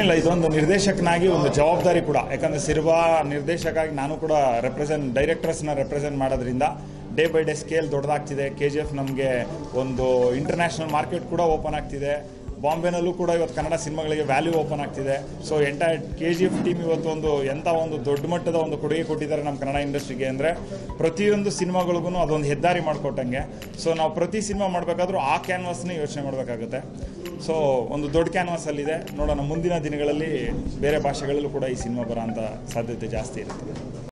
ಏನಿಲ್ಲ ಇದೊಂದು ನಿರ್ದೇಶಕನಾಗಿ ಒಂದು ಜವಾಬ್ದಾರಿ ಕೂಡ ಯಾಕಂದರೆ ಸಿರ್ವಾ ನಿರ್ದೇಶಕಾಗಿ ನಾನು ಕೂಡ ರೆಪ್ರೆಸೆಂಟ್ ಡೈರೆಕ್ಟರ್ಸ್ನ ರೆಪ್ರೆಸೆಂಟ್ ಮಾಡೋದ್ರಿಂದ ಡೇ ಬೈ ಡೇ ಸ್ಕೇಲ್ ದೊಡ್ಡದಾಗ್ತಿದೆ ಕೆ ಜಿ ಎಫ್ ನಮಗೆ ಒಂದು ಇಂಟರ್ನ್ಯಾಷನಲ್ ಮಾರ್ಕೆಟ್ ಕೂಡ ಓಪನ್ ಆಗ್ತಿದೆ ಬಾಂಬೆನಲ್ಲೂ ಕೂಡ ಇವತ್ತು ಕನ್ನಡ ಸಿನಿಮಾಗಳಿಗೆ ವ್ಯಾಲ್ಯೂ ಓಪನ್ ಆಗ್ತಿದೆ so entire K G F team ಇವತ್ತು ಒಂದು ಎಂಥ ಒಂದು ದೊಡ್ಡ ಮಟ್ಟದ ಒಂದು ಕೊಡುಗೆ ಕೊಟ್ಟಿದ್ದಾರೆ ನಮ್ಮ ಕನ್ನಡ ಇಂಡಸ್ಟ್ರಿಗೆ ಅಂದರೆ ಪ್ರತಿಯೊಂದು ಸಿನಿಮಾಗಳಿಗೂ ಅದೊಂದು ಹೆದ್ದಾರಿ ಮಾಡಿಕೊಟ್ಟಂಗೆ ಸೊ ನಾವು ಪ್ರತಿ ಸಿನಿಮಾ ಮಾಡಬೇಕಾದ್ರೂ ಆ ಕ್ಯಾನ್ವಾಸ್ನೇ ಯೋಚನೆ ಮಾಡಬೇಕಾಗುತ್ತೆ ಸೊ ಒಂದು ದೊಡ್ಡ ಕ್ಯಾನ್ವಾಸ್ ಅಲ್ಲಿದೆ ನೋಡೋಣ ಮುಂದಿನ ದಿನಗಳಲ್ಲಿ ಬೇರೆ ಭಾಷೆಗಳಲ್ಲೂ ಕೂಡ ಈ ಸಿನಿಮಾ ಬರೋ ಅಂಥ ಸಾಧ್ಯತೆ ಜಾಸ್ತಿ ಇರುತ್ತೆ